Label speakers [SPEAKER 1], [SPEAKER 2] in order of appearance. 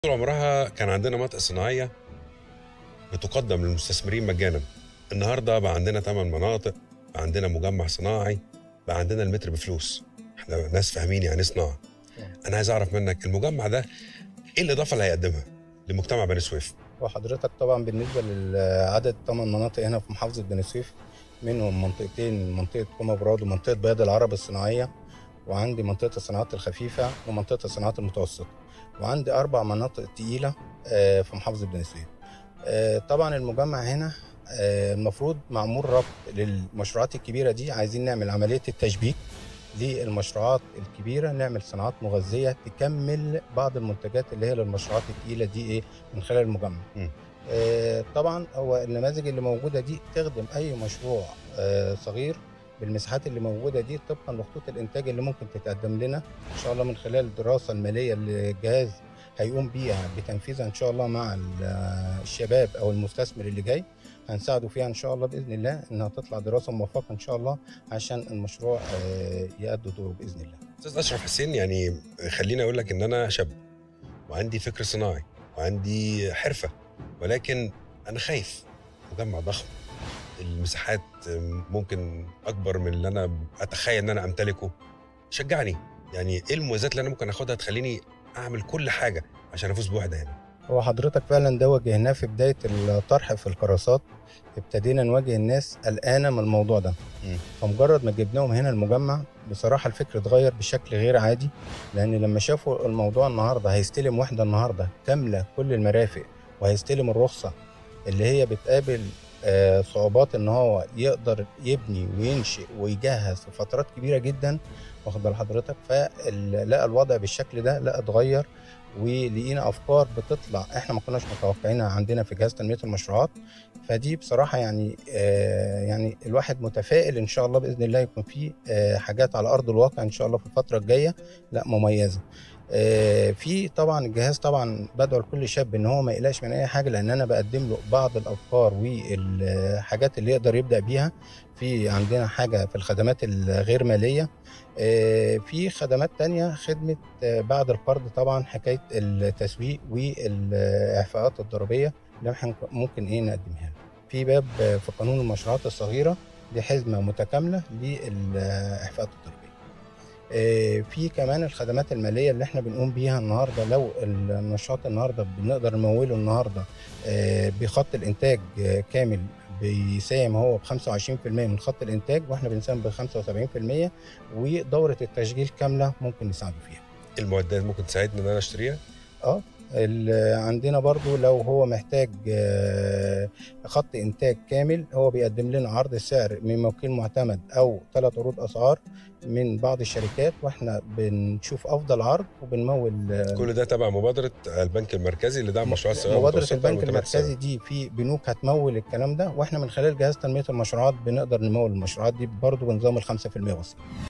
[SPEAKER 1] طول عمرها كان عندنا مناطق صناعيه بتقدم للمستثمرين مجانا النهارده بقى عندنا ثمان مناطق بقى عندنا مجمع صناعي بقى عندنا المتر بفلوس احنا ناس فاهمين يعني إيه صناعه انا عايز اعرف منك المجمع ده ايه الاضافه اللي هيقدمها لمجتمع بني سويف
[SPEAKER 2] وحضرتك طبعا بالنسبه لعدد ثمان مناطق هنا في محافظه بني سويف منهم منطقتين منطقه قوم براد ومنطقه بياض العرب الصناعيه وعندي منطقه الصناعات الخفيفه ومنطقه الصناعات المتوسطه وعندي اربع مناطق تقيله آه، في محافظه بني سويف آه، طبعا المجمع هنا آه، المفروض معمول ربط للمشروعات الكبيره دي عايزين نعمل عمليه التشبيك للمشروعات الكبيره نعمل صناعات مغذيه تكمل بعض المنتجات اللي هي للمشروعات الثقيله دي ايه من خلال المجمع.
[SPEAKER 1] مم.
[SPEAKER 2] آه طبعا هو النماذج اللي موجوده دي تخدم اي مشروع آه صغير بالمساحات اللي موجوده دي طبقا لخطوط الانتاج اللي ممكن تتقدم لنا ان شاء الله من خلال الدراسه الماليه اللي الجهاز هيقوم بيها بتنفيذها ان شاء الله مع ال- الشباب او المستثمر اللي جاي هنساعده فيها ان شاء الله باذن الله انها تطلع دراسه موفقه ان شاء الله عشان المشروع آه، يأدي دوره باذن الله.
[SPEAKER 1] استاذ اشرف حسين يعني خليني اقول لك ان انا شاب وعندي فكر صناعي وعندي حرفه ولكن انا خايف مجمع ضخم المساحات ممكن اكبر من اللي انا اتخيل ان انا امتلكه شجعني يعني ايه المميزات اللي انا ممكن اخدها تخليني اعمل كل حاجه عشان افوز بوحده هنا
[SPEAKER 2] هو حضرتك فعلا ده واجهناه في بدايه الطرح في الكراسات ابتدينا نواجه الناس قلقانه من الموضوع ده
[SPEAKER 1] مم.
[SPEAKER 2] فمجرد ما جبناهم هنا المجمع بصراحه الفكر اتغير بشكل غير عادي لان لما شافوا الموضوع النهارده هيستلم وحده النهارده كامله كل المرافق وهيستلم الرخصه اللي هي بتقابل آه، صعوبات ان هو يقدر يبني وينشئ ويجهز في فترات كبيره جدا واخد بال حضرتك فلقى الوضع بالشكل ده لا اتغير ولقينا افكار بتطلع احنا ما كناش متوقعينها عندنا في جهاز تنميه المشروعات فدي بصراحه يعني آه يعني الواحد متفائل ان شاء الله باذن الله يكون في آه حاجات على ارض الواقع ان شاء الله في الفتره الجايه لا مميزه آه في طبعا الجهاز طبعا بدعو لكل شاب ان هو ما يقلقش من اي حاجه لان انا بقدم له بعض الافكار والحاجات اللي يقدر يبدا بيها في عندنا حاجه في الخدمات الغير ماليه آه، في خدمات تانية خدمة آه، بعد القرض طبعا حكاية التسويق والإعفاءات الضريبية اللي احنا ممكن ايه نقدمها له. في باب آه، في قانون المشروعات الصغيرة دي حزمة متكاملة للإعفاءات الضريبية آه، في كمان الخدمات المالية اللي احنا بنقوم بيها النهاردة لو النشاط النهاردة بنقدر نموله النهاردة آه، بخط الإنتاج آه، كامل بيساهم هو ب 25% من خط الإنتاج واحنا بنساهم ب 75% ودورة التشغيل كاملة ممكن نساعده فيها
[SPEAKER 1] المعدات ممكن تساعدني ان انا اشتريها
[SPEAKER 2] اه ال- عندنا برضو لو هو محتاج آه، خط انتاج كامل هو بيقدم لنا عرض السعر من موكيل معتمد او ثلاث عروض اسعار من بعض الشركات واحنا بنشوف افضل عرض وبنمول آه،
[SPEAKER 1] كل ده تبع مبادره البنك المركزي لدعم مشروعات الصغيره
[SPEAKER 2] مبادره
[SPEAKER 1] والمتوسطة
[SPEAKER 2] البنك
[SPEAKER 1] والمتنافسة.
[SPEAKER 2] المركزي دي في بنوك هتمول الكلام ده واحنا من خلال جهاز تنميه المشروعات بنقدر نمول المشروعات دي برضو بنظام ال 5% وسط